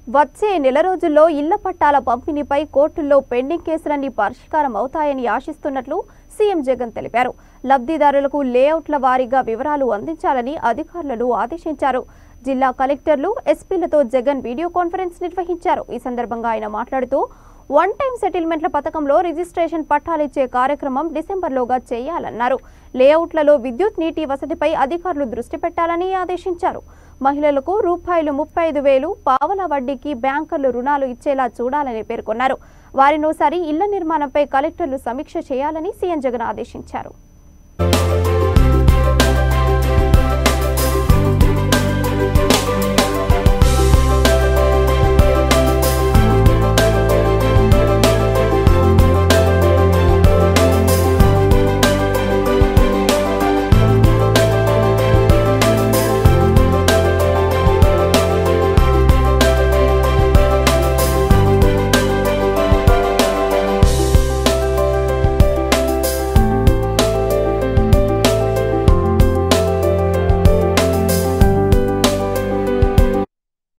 వచ్చే నెల రోజుల్లో ఇళ్ల పట్టాల పంపిణీపై కోర్టుల్లో పెండింగ్ కేసులన్నీ పరిష్కారం అవుతాయని ఆశిస్తున్నట్లు సీఎం జగన్ తెలిపారు లబ్ధిదారులకు లేఅవుట్ల వారీగా వివరాలు అందించాలని అధికారులను ఆదేశించారు జిల్లా కలెక్టర్లు ఎస్పీలతో జగన్ వీడియో కాన్ఫరెన్స్ నిర్వహించారు ఈ సందర్భంగా ఆయన మాట్లాడుతూ వన్ టైం సెటిల్మెంట్ల పథకంలో రిజిస్ట్రేషన్ పట్టాలిచ్చే కార్యక్రమం డిసెంబర్లోగా చేయాలన్నారు లేఅవుట్లలో విద్యుత్ నీటి వసతిపై అధికారులు దృష్టి పెట్టాలని ఆదేశించారు మహిళలకు రూపాయలు ముప్పై ఐదు వేలు పావల వడ్డీకి బ్యాంకర్లు రుణాలు ఇచ్చేలా చూడాలని పేర్కొన్నారు వారినోసారి ఇళ్ల నిర్మాణంపై కలెక్టర్లు సమీక్ష చేయాలని సీఎం జగన్ ఆదేశించారు